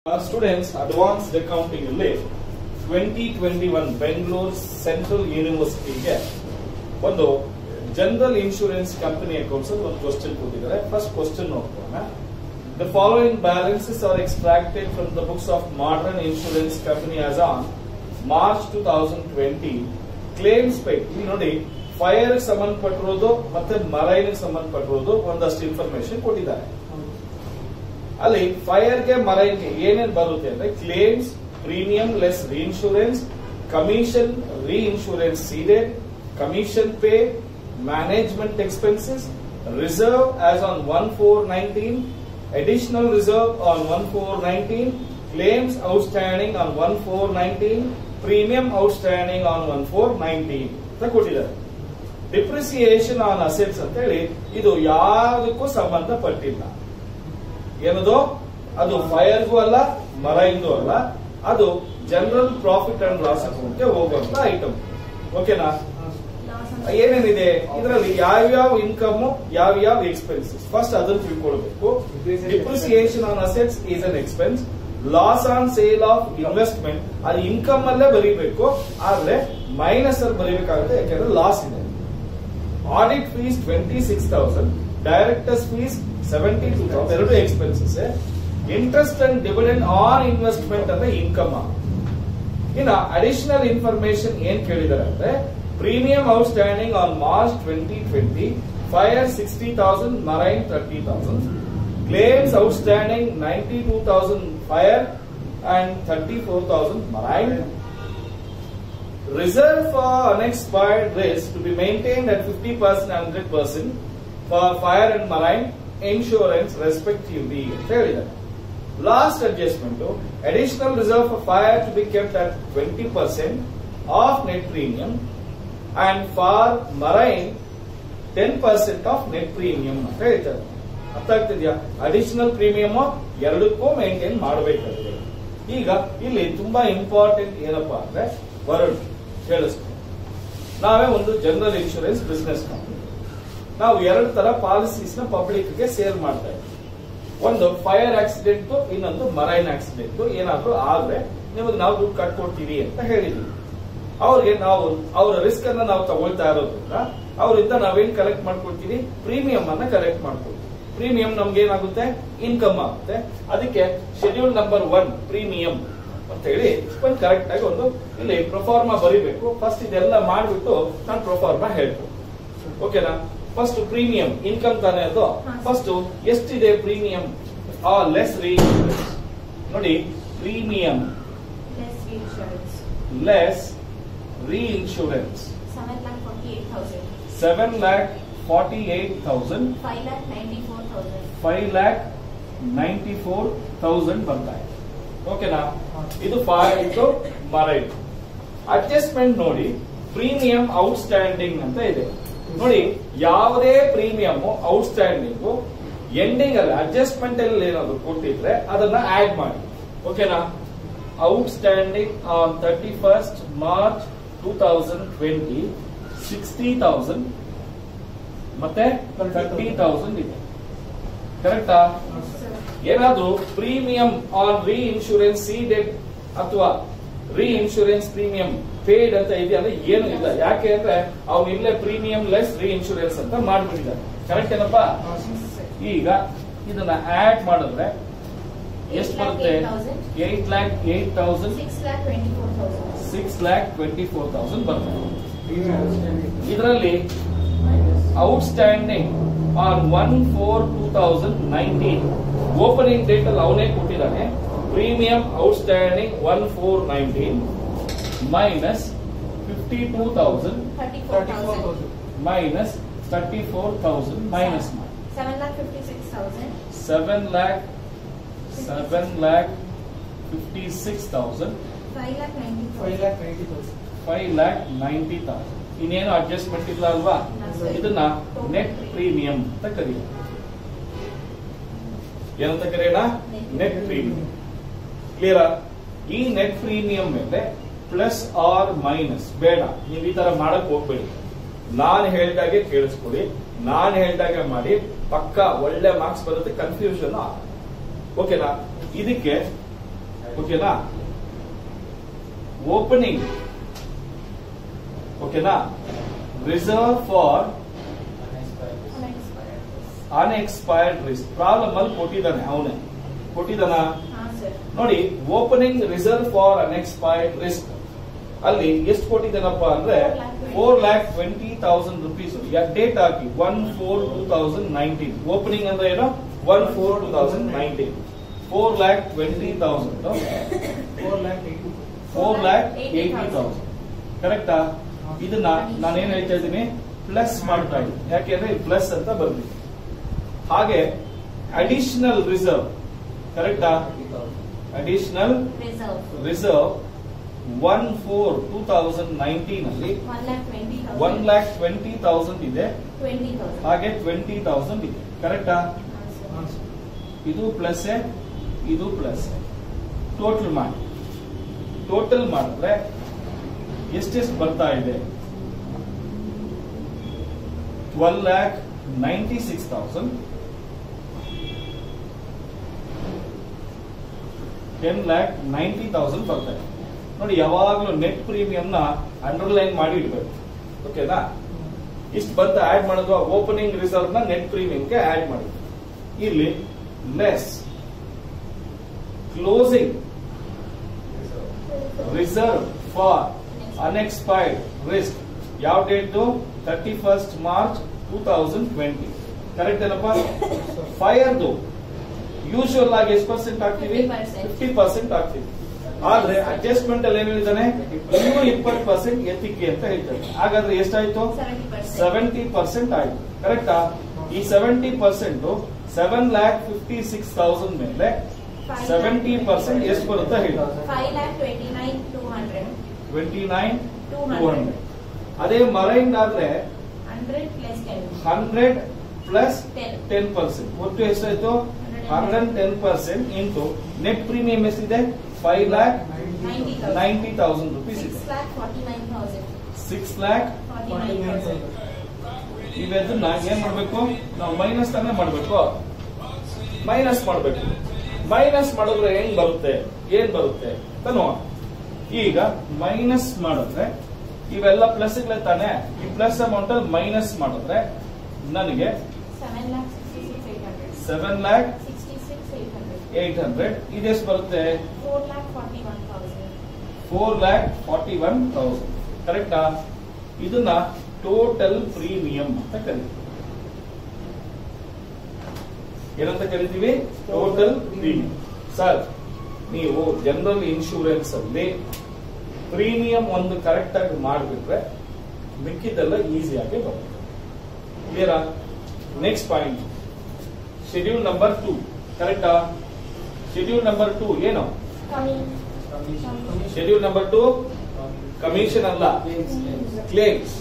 Uh, students, advanced accounting ಅಲ್ಲಿ twenty twenty one Bengaluru central ಯೂನಿವರ್ಸಿಟಿಗೆ ಒಂದು ಜನರಲ್ ಇನ್ಶೂರೆನ್ಸ್ ಕಂಪನಿ ಅಕೌಂಟ್ಸ್ ಅಲ್ಲಿ ಒಂದು ಕ್ವಶನ್ ಕೊಟ್ಟಿದ್ದಾರೆ ಫಸ್ಟ್ ಕ್ವಶನ್ ನೋಡ್ಕೊಳ್ಳೋಣ the following balances are extracted from the books of modern insurance company as on March two thousand twenty claims pay ಇಲ್ಲಿ ನೋಡಿ fire ಸಂಬಂಧಪಟ್ಟಿರೋದು ಮತ್ತೆ marine ಸಂಬಂಧಪಟ್ಟಿರೋದು ಒಂದಷ್ಟು ಇನ್ಫಾರ್ಮೇಶನ್ ಕೊಟ್ಟಿದ್ದಾರೆ ಅಲ್ಲಿ ಫೈರ್ ಗೆ ಮರೈನ್ಗೆ ಏನೇನ್ ಬರುತ್ತೆ ಅಂದ್ರೆ claims premium less reinsurance commission reinsurance ceded commission pay management expenses reserve as on one four nineteen additional reserve on one four nineteen claims outstanding on one four nineteen premium outstanding on one four nineteen ಅಂತ ಕೊಟ್ಟಿದ್ದಾರೆ depreciation on assets ಅಂತ ಹೇಳಿ ಇದು ಯಾವುದಕ್ಕೂ ಸಂಬಂಧಪಟ್ಟಿಲ್ಲ ಏನದು ಅದು ಫೈರ್ಗೂ ಅಲ್ಲ ಮರೈನ್ಗೂ ಅಲ್ಲ ಅದು ಜನರಲ್ ಪ್ರಾಫಿಟ್ ಅಂಡ್ ಲಾಸ್ ಅಕೌಂಟ್ಗೆ ಹೋಗುವಂತ ಐಟಮ್ ಓಕೆನಾ ಏನೇನಿದೆ ಇದರಲ್ಲಿ ಯಾವ್ಯಾವ ಇನ್ಕಮ್ ಯಾವ್ಯಾವ ಎಕ್ಸ್ಪೆನ್ಸಸ್ ಫಸ್ಟ್ ಅದನ್ನು ತಿಳ್ಕೊಳ್ಬೇಕು depreciation on assets is an expense loss on sale of investment ಅದು ಇನ್ಕಮ್ ಅಲ್ಲೇ ಬರೀಬೇಕು ಆದ್ರೆ ಮೈನಸ್ ಅಲ್ಲಿ ಬರೀಬೇಕಾಗುತ್ತೆ ಯಾಕಂದ್ರೆ ಲಾಸ್ ಇದೆ audit fees twenty six thousand directors fees seventy two thousand ಎರಡು expenses interest and dividend on investment ಅಂದ್ರೆ ಇನ್ಕಮ್ ಇನ್ನ ಅಡಿಷನಲ್ ಇನ್ಫಾರ್ಮೇಶನ್ ಏನ್ ಕೇಳಿದ್ದಾರೆ ಅಂದ್ರೆ premium outstanding on March twenty twenty fire sixty thousand marine thirty thousand claims outstanding ninety two thousand fire and thirty four thousand marine reserve for unexpired risk to be maintained at 50% and 100% for fire and marine insurance respectively ಅಂತ ಹೇಳಿದ್ದಾರೆ last adjustment additional reserve for fire to be kept at twenty percent of net premium and for marine ten percent of net premium ಅಂತ ಹೇಳ್ತಾರೆ ಅರ್ಥ ಆಗ್ತಿದ್ಯಾ additional premium ಎರಡಕ್ಕೂ maintain ಮಾಡಬೇಕಾಗಿದೆ ಈಗ ಇಲ್ಲಿ ತುಂಬಾ ಇಂಪಾರ್ಟೆಂಟ್ ಏನಪ್ಪಾ ಅಂದ್ರೆ ವರುಣ್ ಕೇಳಿಸ್ಕೊ ನಾವೇ ಒಂದು ಜನರಲ್ ಇನ್ಶೂರೆನ್ಸ್ ಬಿಸ್ನೆಸ್ ಕಂಪನಿ ನಾವು ಎರಡು ತರ ಪಾಲಿಸೀಸ್ ನ ಪಬ್ಲಿಕ್ ಗೆ ಸೇಲ್ ಮಾಡ್ತಾ ಇದ್ದೀವಿ ಒಂದು ಫೈರ್ ಆಕ್ಸಿಡೆಂಟ್ ಇನ್ನೊಂದು ಮರೈನ್ ಆಕ್ಸಿಡೆಂಟ್ ಏನಾದ್ರೂ ಆದ್ರೆ ನಿಮಗೆ ನಾವು ದುಡ್ಡು ಕಟ್ಕೊಡ್ತೀವಿ ಅಂತ ಹೇಳಿದ್ವಿ ಅವ್ರಿಗೆ ನಾವು ಅವರ ರಿಸ್ಕ್ ಅನ್ನ ನಾವು ತಗೊಳ್ತಾ ಇರೋದ್ರಿಂದ ಅವರಿಂದ ನಾವೇನ್ ಕಲೆಕ್ಟ್ ಮಾಡ್ಕೊಳ್ತೀವಿ ಪ್ರೀಮಿಯಂ ಅನ್ನ ಕಲೆಕ್ಟ್ ಮಾಡ್ಕೊಳ್ತೀವಿ ಪ್ರೀಮಿಯಂ ನಮ್ಗೆ ಏನಾಗುತ್ತೆ ಇನ್ಕಮ್ ಆಗುತ್ತೆ ಅದಕ್ಕೆ ಶೆಡ್ಯೂಲ್ ನಂಬರ್ ಒನ್ ಪ್ರೀಮಿಯಂ ಅಂತ ಹೇಳಿ ಒಂದು ಕರೆಕ್ಟ್ ಆಗಿ ಒಂದು ಇಲ್ಲಿ ಪ್ರೊಫಾರ್ಮಾ ಬರೀಬೇಕು ಫಸ್ಟ್ ಇದೆಲ್ಲ ಮಾಡ್ಬಿಟ್ಟು ನಾನು ಪ್ರೊಫಾರ್ಮಾ ಹೇಳ್ಬೇಕು ಓಕೆನಾ ಫಸ್ಟ್ ಪ್ರೀಮಿಯಂ ಇನ್ಕಮ್ ತಾನೇ ಅದು ಫಸ್ಟ್ ಎಷ್ಟಿದೆ ಪ್ರೀಮಿಯಂ ಆ ಲೆಸ್ ರೀ ನೋಡಿ premium Less reinsurance. Less Seven lakh forty-eight thousand. Seven lakh forty eight thousand Five lakh ninety-four thousand. Five lakh ninety four thousand ಬರ್ತಾ ಇದೆ ಓಕೆನಾ ಇದು ಫೈವ್ ಇಂಟು ಮರೈಟ್ ಅಡ್ಜಸ್ಟ್ಮೆಂಟ್ ನೋಡಿ ಪ್ರೀಮಿಯಂ ಔಟ್ಸ್ಟ್ಯಾಂಡಿಂಗ್ ಅಂತ ಇದೆ ನೋಡಿ ಯಾವುದೇ ಪ್ರೀಮಿಯಂ ಔಟ್ಸ್ಟ್ಯಾಂಡಿಂಗ್ ಎಂಡಿಂಗ್ ಅಲ್ಲಿ ಅಡ್ಜಸ್ಟ್ಮೆಂಟ್ ಅಲ್ಲಿ ಏನಾದ್ರು ಕೊಟ್ಟಿದ್ರೆ ಅದನ್ನ ಆಡ್ ಮಾಡಿ ಓಕೆನಾ outstanding on thirty first March two thousand twenty sixty thousand ಮತ್ತೆ ತರ್ಟಿ ತೌಸಂಡ್ ಇದೆ ಕರೆಕ್ಟಾ ಏನಾದ್ರೂ premium on reinsurance ceded ಅಥವಾ ರೀ ಇನ್ಶೂರೆನ್ಸ್ ಪ್ರೀಮಿಯಂ ಪೇಡ್ ಅಂತ ಇದೆ ಅಂದ್ರೆ ಏನು ಇಲ್ಲ ಯಾಕೆ ಅಂದ್ರೆ ಅವ್ನು ಇಲ್ಲೇ ಪ್ರೀಮಿಯಂ ಲೆಸ್ ರೀ ಇನ್ಶೂರೆನ್ಸ್ ಅಂತ ಮಾಡ್ಬಿಟ್ಟಿದ್ದಾರೆ ಕರೆಕ್ಟ್ ಏನಪ್ಪಾ ಈಗ ಇದನ್ನ ಆಡ್ ಮಾಡಿದ್ರೆ ಎಷ್ಟು ಬರುತ್ತೆ eight lakh eight thousand Six lakh twenty-four thousand. Six lakh twenty four thousand ಬರ್ತದೆ ಇದರಲ್ಲಿ outstanding on one four two thousand nineteen opening date ಅಲ್ಲಿ ಅವನೇ ಕೊಟ್ಟಿದ್ದಾನೆ premium outstanding one four nineteen minus fifty two thousand Thirty-four thousand. Minus thirty four thousand minus ಮಾಡಿ Seven lakh fifty-six thousand. Seven lakh seven lakh fifty six thousand Five lakh ninety-four. Five lakh ninety thousand five lakh ninety thousand ಇನ್ನೇನು adjustment ಇಲ್ಲ ಅಲ್ವಾ ಇಲ್ಲ. ಇದನ್ನ net premium ಅಂತ ಕರೆಯೋಣ ಏನಂತ ಕರೆಯೋಣ ನೆಟ್ ಪ್ರೀಮಿಯಂ ಕ್ಲಿಯರ್ ಈ ನೆಟ್ ಪ್ರೀಮಿಯಂ ಮೇಲೆ ಪ್ಲಸ್ ಆರ್ ಮೈನಸ್ ಬೇಡ ನೀವು ಈ ತರ ಮಾಡಕ್ ಹೋಗ್ಬೇಡಿ ನಾನು ಹೇಳ್ದಾಗೆ ಕೇಳಿಸ್ಕೊಡಿ ನಾನು ಹೇಳ್ದಾಗೆ ಮಾಡಿ ಪಕ್ಕ ಒಳ್ಳೆ ಮಾರ್ಕ್ಸ್ ಬರುತ್ತೆ ಕನ್ಫ್ಯೂಷನ್ ಓಕೆನಾ ಇದಕ್ಕೆ ಓಕೆನಾ ಓಪನಿಂಗ್ ಓಕೆನಾ reserve for unexpired risk problem ಅಲ್ಲಿ ಕೊಟ್ಟಿದ್ದಾನೆ ಅವನೇ ಕೊಟ್ಟಿದ್ದಾನ ಹಾ ಸರ್ ನೋಡಿ opening reserve for unexpired risk ಅಲ್ಲಿ ಎಷ್ಟು ಕೊಟ್ಟಿದ್ದಾನಪ್ಪ ಅಂದ್ರೆ four lakh twenty thousand rupees date ಹಾಕಿ one four two thousand nineteen opening ಅಂದ್ರೆ ಏನು one four two thousand nineteen four lakh twenty thousand four lakh eighty thousand ಕರೆಕ್ಟಾ ಇದನ್ನ ನಾನೇನ್ ಹೇಳ್ತಾ ಇದ್ದೀನಿ ಪ್ಲಸ್ ಮಾಡ್ತಾ ಇದ್ದೀನಿ ಯಾಕೆಂದ್ರೆ ಪ್ಲಸ್ ಅಂತ ಬರ್ಲಿ ಹಾಗೆ ಅಡಿಷನಲ್ ರಿಸರ್ವ್ ಕರೆಕ್ಟಾ additional reserve reserve one four two thousand nineteen ಅಲ್ಲಿ one lakh twenty one lakh twenty thousand ಇದೆ ಟ್ವೆಂಟಿ ತೌಸಂಡ್ ಹಾಗೆ ಟ್ವೆಂಟಿ ತೌಸಂಡ್ ಇದೆ ಕರೆಕ್ಟಾ ಇದು ಪ್ಲಸ್ ಇದು ಪ್ಲಸ್ ಟೋಟಲ್ ಮಾಡಿ ಟೋಟಲ್ ಮಾಡಿದ್ರೆ ಎಷ್ಟೆಷ್ಟು ಬರ್ತಾ ಇದೆ twelve lakh ninety six thousand ten lakh ninety thousand ಬರ್ತಾ ಇದೆ ನೋಡಿ ಯಾವಾಗಲೂ ನೆಟ್ ಪ್ರೀಮಿಯಂ ನ ಅಂಡರ್ಲೈನ್ ಮಾಡಿ ಇಡಬೇಕು ಓಕೆನಾ ಇಷ್ಟು ಬಂತ ಆಡ್ ಮಾಡೋದು ಓಪನಿಂಗ್ ರಿಸರ್ವ್ ನ ನೆಟ್ ಪ್ರೀಮಿಯಂಗೆ ಆಡ್ ಮಾಡಿ ಇಲ್ಲಿ less closing reserve for unexpired risk ಯಾವ date thirty first March two thousand twenty correct ಏನಪ್ಪ ಫೈರ್ದು ಯೂಶುವಲ್ ಆಗಿ ಎಷ್ಟು ಪರ್ಸೆಂಟ್ ಹಾಕ್ತೀವಿ 50%. ಫಿಫ್ಟಿ ಪರ್ಸೆಂಟ್ ಹಾಕ್ತೀವಿ ಆದ್ರೆ ಅಡ್ಜಸ್ಟ್ಮೆಂಟ್ ಅಲ್ಲಿ ಏನ್ ಹೇಳಿದಾನೆ ಇನ್ನೂ ಇಪ್ಪತ್ತು ಪರ್ಸೆಂಟ್ ಎತ್ತಿಕೆ ಅಂತ ಹೇಳ್ತಾರೆ ಹಾಗಾದ್ರೆ ಎಷ್ಟಾಯ್ತು ಸೆವೆಂಟಿ ಪರ್ಸೆಂಟ್ ಸೆವೆಂಟಿ ಪರ್ಸೆಂಟ್ ಆಯ್ತು ಕರೆಕ್ಟಾ ಈ seventy percent seven lakh fifty six thousand ಮೇಲೆ ಸೆವೆಂಟಿ ಪರ್ಸೆಂಟ್ ಎಷ್ಟು ಬರುತ್ತೆ ಹೇಳಿ five lakh twenty nine two hundred twenty nine two two hundred hundred ಅದೇ ಮರೈನ್ ಆದ್ರೆ hundred plus ten hundred plus ten ten percent ಒಟ್ಟು ಎಷ್ಟಾಯ್ತು hundred ten percent into net premium ಎಷ್ಟಿದೆ five lakh ninety thousand ninety thousand rupees ಇದೆ six lakh forty nine thousand six lakh forty nine thousand ಇವೆದನ್ನ ಏನ್ ಮಾಡ್ಬೇಕು ನಾವು ಮೈನಸ್ ತಾನೇ ಮಾಡ್ಬೇಕು ಮೈನಸ್ ಮಾಡ್ಬೇಕು ಮೈನಸ್ ಮಾಡಿದ್ರೆ ಹೆಂಗ್ ಬರುತ್ತೆ ಏನ್ ಬರುತ್ತೆ ಅಂತ ನೋಡೋಣ ಈಗ ಮೈನಸ್ ಮಾಡಿದ್ರೆ ಇವೆಲ್ಲ ಪ್ಲಸ್ ತಾನೆ ಈ ಪ್ಲಸ್ ಅಮೌಂಟ್ ಅಲ್ಲಿ ಮೈನಸ್ ಮಾಡಿದ್ರೆ ನನಗೆ seven lakh sixty six eight hundred seven lakh sixty six eight hundred eight hundred ಇದೆಷ್ಟು ಬರುತ್ತೆ four lakh forty one thousand four lakh forty one thousand ಕರೆಕ್ಟಾ ಇದನ್ನ ಟೋಟಲ್ ಪ್ರೀಮಿಯಂ ಅಂತ ಕರಿತೀವಿ ಏನಂತ ಕರಿತೀವಿ ಟೋಟಲ್ ಪ್ರೀಮಿಯಂ ಸರ್ ನೀವು ಜನರಲ್ ಇನ್ಶೂರೆನ್ಸ್ ಅಲ್ಲಿ ಪ್ರೀಮಿಯಂ ಒಂದು ಕರೆಕ್ಟ್ ಆಗಿ ಮಾಡಿಬಿಟ್ರೆ ಮಿಕ್ಕಿದ್ದೆಲ್ಲ ಈಸಿಯಾಗಿ ಬರುತ್ತೆ ಕ್ಲಿಯರಾ next point schedule number two ಕರೆಕ್ಟಾ ಶೆಡ್ಯೂಲ್ ನಂಬರ್ ಟೂ ಏನು coming schedule number two commission ಅಲ್ಲ ಕ್ಲೇಮ್ಸ್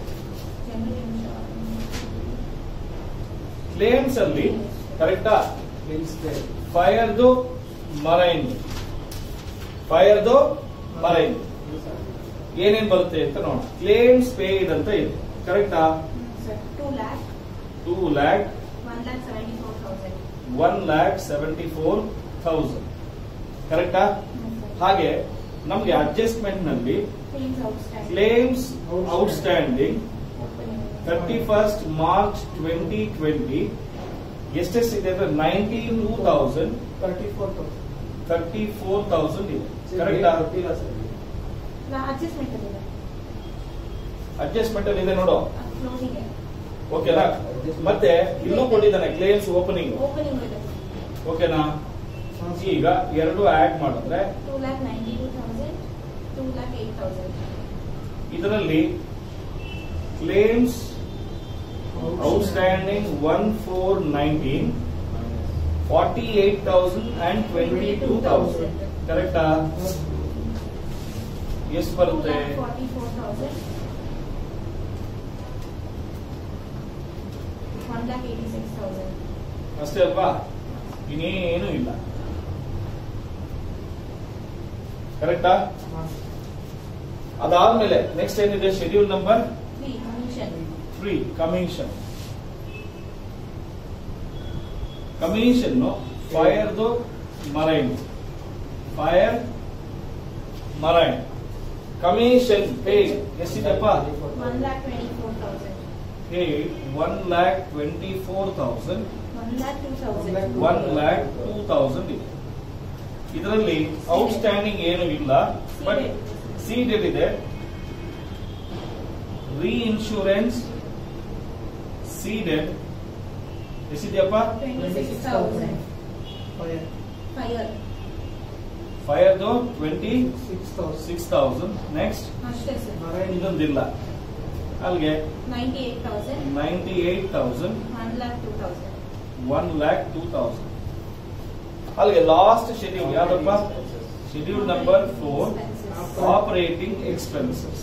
ಕ್ಲೇಮ್ಸ್ ಅಲ್ಲಿ ಕರೆಕ್ಟಾ ಫೈರ್ದು ಮರೈನ್ ಫೈರ್ದು ಮರೈನ್ ಏನೇನ್ ಬರುತ್ತೆ ಅಂತ ನೋಡೋಣ ಕ್ಲೇಮ್ಸ್ ಪೇಯ್ಡ್ ಅಂತ ಇದೆ ಕರೆಕ್ಟಾ two lakh two lakh one lakh seventy four thousand one lakh seventy four thousand ಕರೆಕ್ಟಾ ಹಾಗೆ ನಮ್ಗೆ ಅಡ್ಜಸ್ಟ್ಮೆಂಟ್ ನಲ್ಲಿ claims outstanding claims outstanding thirty first March twenty twenty ಎಷ್ಟೆಷ್ಟಿದೆ ಅಂದ್ರೆ nineteen two thousand thirty four thousand ಇದೆ ಕರೆಕ್ಟಾ ಅಡ್ಜಸ್ಟ್ಮೆಂಟ್ ಇದೆ ಅಡ್ಜಸ್ಟ್ಮೆಂಟ್ ಅಲ್ಲಿ ಇದೆ ನೋಡು ಕ್ಲೋಸಿಂಗ್ ಓಕೆನಾ ಮತ್ತೆ ಇಲ್ಲೂ ಕೊಟ್ಟಿದ್ದಾನೆ ಕ್ಲೇಮ್ಸ್ ಓಪನಿಂಗ್ ಓಪನಿಂಗ್ ಇದೆ ಓಕೆನಾ ಈಗ ಎರಡು ಆಡ್ ಮಾಡಿದ್ರೆ two lakh ninety two thousand two lakh eight thousand ಇದರಲ್ಲಿ claims outstanding one four nineteen forty eight thousand and twenty two thousand ಕರೆಕ್ಟಾ ಎಷ್ಟು ಬರುತ್ತೆ forty four thousand one lakh eighty six thousand ಅಷ್ಟೇ ಅಲ್ವಾ ಇನ್ನೇನು ಇಲ್ಲ ಕರೆಕ್ಟಾ ಅದಾದ್ಮೇಲೆ ನೆಕ್ಸ್ಟ್ ಏನಿದೆ schedule number three commission three commission commission ಫೈರ್ದು marine fire marine commission pay ಎಷ್ಟಿದೆಪ್ಪ One lakh twenty-four thousand. Pay one lakh twenty four thousand One lakh two thousand. One lakh two thousand ಇದೆ ಇದರಲ್ಲಿ ಔಟ್ಸ್ಟ್ಯಾಂಡಿಂಗ್ ಏನು ಇಲ್ಲ ಬಟ್ ಸೀಡೆಡ್ ಇದೆ reinsurance ceded ಎಷ್ಟಿದೆಯಪ್ಪ Twenty-six thousand. Fire. ಫೈರ್ದು twenty six thousand next ಅಷ್ಟೇ sir. ಇದೊಂದಿಲ್ಲ ಅಲ್ಲಿಗೆ Ninety-eight thousand. Ninety eight thousand One lakh two thousand. One lakh two thousand ಅಲ್ಲಿಗೆ ಲಾಸ್ಟ್ ಶೆಡ್ಯೂಲ್ ಯಾವ್ದಪ್ಪ schedule number four Expenses. Operating expenses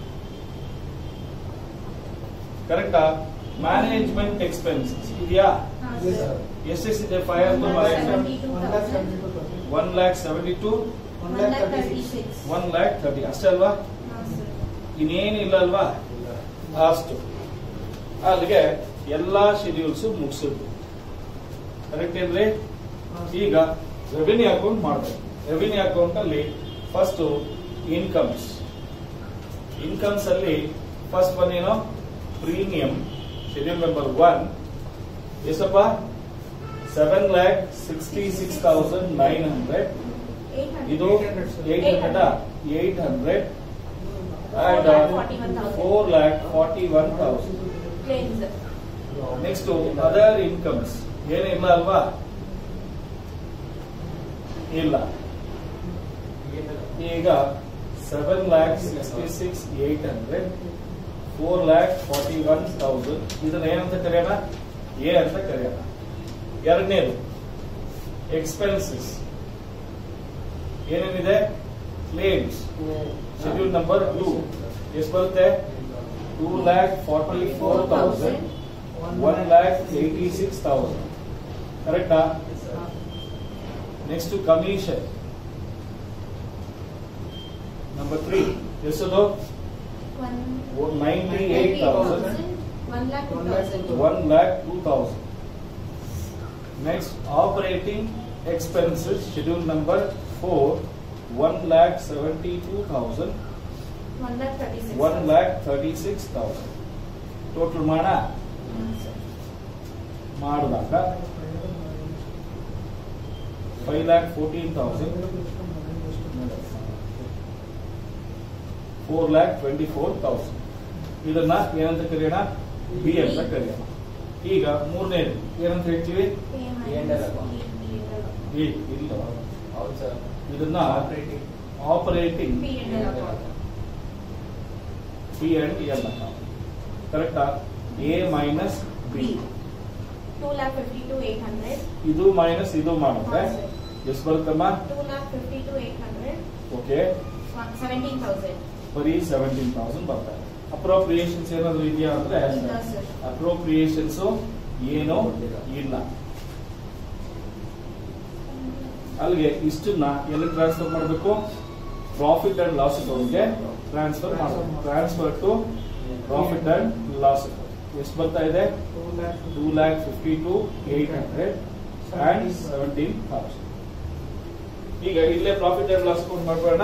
ಕರೆಕ್ಟಾ management expenses ಇದೆಯಾ ಹಾ, Yes, sir. sir. ಎಷ್ಟೆಷ್ಟಿದೆ ಇದೆ fire One lakh one seventy-two thousand. Lac seventy two One lakh thirty-six. One lakh thirty ಅಷ್ಟೇ ಅಲ್ವಾ ಹಾ, sir. ಇನ್ನೇನಿಲ್ಲ ಅಲ್ವಾ ಅಷ್ಟು ಅಲ್ಲಿಗೆ ಎಲ್ಲಾ ಶೆಡ್ಯೂಲ್ಸ್ ಮುಗಿಸಿದ್ವಿ ಕರೆಕ್ಟ್ ಏನ್ರಿ ಈಗ ರೆವಿನ್ಯೂ ಅಕೌಂಟ್ ಮಾಡ್ಬೇಕು ರೆವಿನ್ಯೂ ಅಕೌಂಟ್ ಅಲ್ಲಿ ಫಸ್ಟ್ ಇನ್ಕಮ್ಸ್ ಇನ್ಕಮ್ಸ್ ಅಲ್ಲಿ ಫಸ್ಟ್ ಒನ್ ಏನೋ ಪ್ರೀಮಿಯಂ ಶೆಡ್ಯೂಲ್ ನಂಬರ್ ಒನ್ ಎಷ್ಟಪ್ಪ seven lakh sixty six thousand nine hundred Eight hundred. ಇದು eight hundred eight hundred Four lakh forty-one thousand. Four lakh forty one thousand Claims. Next other incomes ಏನಿಲ್ಲ ಅಲ್ವಾ ಇಲ್ಲ ಈಗ seven lakh sixty six eight hundred four lakh forty one thousand ಇದನ್ನ ಏನಂತ ಕರೆಯೋಣ A ಅಂತ ಕರೆಯೋಣ ಎರಡನೇದು ಎಕ್ಸ್ಪೆನ್ಸಸ್ ಏನೇನಿದೆ ಕ್ಲೇಮ್ಸ್ ಶೆಡ್ಯೂಲ್ ನಂಬರ್ ಟೂ ಎಷ್ಟು ಬರುತ್ತೆ two lakh forty four thousand one lakh eighty six thousand ಕರೆಕ್ಟಾ ನೆಕ್ಸ್ಟ್ ಕಮಿಷನ್ ನಂಬರ್ ತ್ರೀ ಎಷ್ಟದು One. Ninety eight thousand One lakh two thousand. One lakh two thousand next operating expenses schedule number four one lakh seventy two thousand One lakh thirty-six. One lakh thirty six thousand total ಮಾಡ ಹ್ಮ್, sir. ಮಾಡಿದಾಗ five lakh fourteen thousand four lakh twenty four thousand ಇದನ್ನ ಏನಂತ ಕರೆಯೋಣ B ಅಂತ ಕರೆಯೋಣ ಈಗ ಮೂರನೇದು ಏನಂತ ಹೇಳ್ತೀವಿ Pay P&L minus account. P&L. ಈ ಇಲ್ಲ ಹೌದು ಸರ್ ಇದನ್ನ operating P&L account. P and L account ಕರೆಕ್ಟಾ A minus B B. Two lakh fifty-two eight hundred. ಇದು ಮೈನಸ್ ಇದು ಮಾಡಿದ್ರೆ ಹಾ, sir. ಎಷ್ಟು ಬರುತ್ತಮ್ಮ Two lakh fifty-two eight hundred. Okay One seventeen thousand. ಬರೀ ಸೆವೆಂಟೀನ್ ತೌಸಂಡ್ ಬರ್ತಾರೆ ಅಪ್ರೋಪ್ರಿಯೇಷನ್ಸ್ ಏನಾದ್ರು ಇದೆಯಾ ಅಂದ್ರೆ ಇಲ್ಲ, sir. ಅಪ್ರೋಪ್ರಿಯೇಷನ್ಸ್ ಏನೋ ಇಲ್ಲ ಅಲ್ಲಿಗೆ ಇಷ್ಟನ್ನ ಎಲ್ಲಿ ಟ್ರಾನ್ಸ್ಫರ್ ಮಾಡಬೇಕು ಪ್ರಾಫಿಟ್ ಅಂಡ್ ಲಾಸ್ ಅಕೌಂಟ್ಗೆ ಟ್ರಾನ್ಸ್ಫರ್ ಮಾಡಬೇಕು transfer to profit and loss account ಎಷ್ಟು ಬರ್ತಾ ಇದೆ two lakh fifty two eight hundred and seventeen thousand ಈಗ ಇಲ್ಲೇ ಪ್ರಾಫಿಟ್ ಅಂಡ್ ಲಾಸ್ ಅಕೌಂಟ್ ಮಾಡ್ಬೋಣ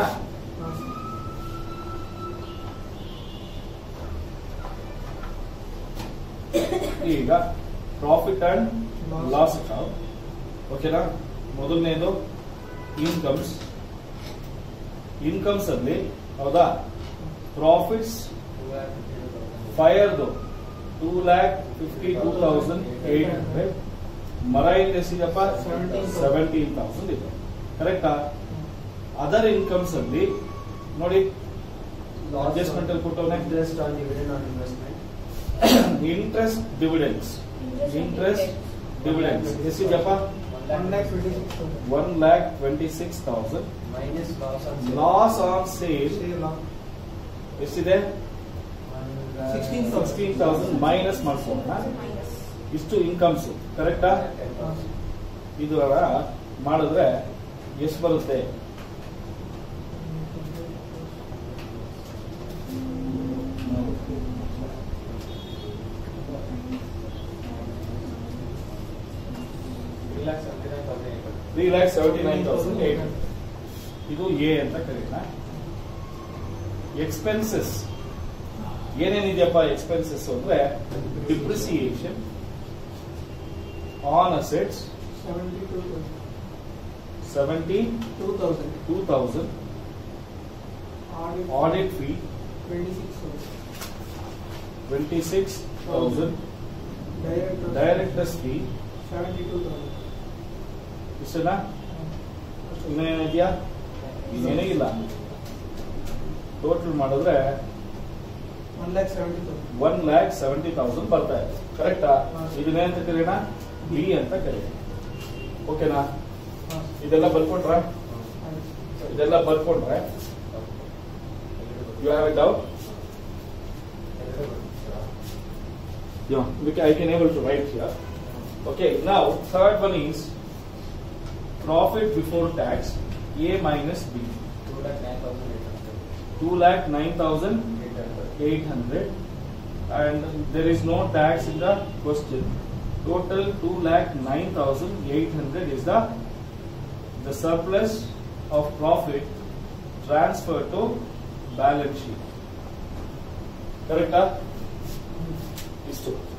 ಈಗ ಪ್ರಾಫಿಟ್ ಅಂಡ್ ಲಾಸ್ ಅಕೌಂಟ್ ಓಕೆನಾ ಮೊದಲನೇದು ಇನ್ಕಮ್ಸ್ ಇನ್ಕಮ್ಸ್ ಅಲ್ಲಿ ಹೌದಾ ಪ್ರಾಫಿಟ್ಸ್ ಫೈರ್ದು two lakh fifty two thousand eight hundred ಮರ ಇದೆ ಎಷ್ಟಿದೆಪ್ಪ 17,000. ಸೆವೆಂಟೀನ್ ತೌಸಂಡ್ ಇದೆ ಕರೆಕ್ಟಾ ಅದರ್ ಇನ್ಕಮ್ಸ್ ಅಲ್ಲಿ ನೋಡಿ ಅಡ್ಜಸ್ಟ್ಮೆಂಟ್ ಅಲ್ಲಿ ಕೊಟ್ಟವನೆ interest on dividend on investment interest dividends Interest and interest dividends ಎಷ್ಟಿದೆಯಪ್ಪ one lakh twenty six thousand minus loss on loss on sale ಎಷ್ಟಿದೆ ಸಿಕ್ಸ್ಟೀನ್ ಸಿಕ್ಸ್ಟೀನ್ ತೌಸಂಡ್ ಮೈನಸ್ ಮಾಡ್ಸೋಣ Minus. ಇಷ್ಟು ಇನ್ಕಮ್ಸ್ ಕರೆಕ್ಟಾ ಇದು ಮಾಡಿದ್ರೆ ಎಷ್ಟು ಬರುತ್ತೆ three lakh seventy nine thousand eight ಇದು ಎ ಅಂತ ಕರೆಯೋಣ ಎಕ್ಸ್ಪೆನ್ಸಸ್ ಏನೇನಿದೆಯಪ್ಪ ಎಕ್ಸ್ಪೆನ್ಸಸ್ ಅಂದ್ರೆ depreciation on assets Seventy-two thousand. Seventy Two thousand. Two thousand Audit. Audit fee Twenty-six thousand. Twenty six thousand Director. Directors fee Seventy-two thousand. ಇಷ್ಟನಾ ಇನ್ನೇನಿದೆಯಾ ಇನ್ನೇನೇ ಇಲ್ಲ total ಮಾಡಿದ್ರೆ One lakh seventy thousand. One lakh seventy thousand ಬರ್ತಾ ಇದೆ ಕರೆಕ್ಟಾ ಹಾ. ಇದನ್ನೇನಂತ ಕರೆಯೋಣ B ಅಂತ ಕರೆಯೋಣ ಓಕೆನಾ ಹಾ. ಇದೆಲ್ಲ ಬರ್ಕೊಂಡ್ರ ಆಯ್ತು. ಇದೆಲ್ಲ ಬರ್ಕೊಂಡ್ರೆ you have a doubt Yeah, we can, I can able to write here. Okay, now third one is profit before tax A minus B. Two lakh nine thousand eight hundred. Two lakh nine thousand Eight hundred. eight hundred, and there is no tax in the question. Total two lakh nine thousand eight hundred is the the surplus of profit transferred to balance sheet. Correct? ಇಷ್ಟು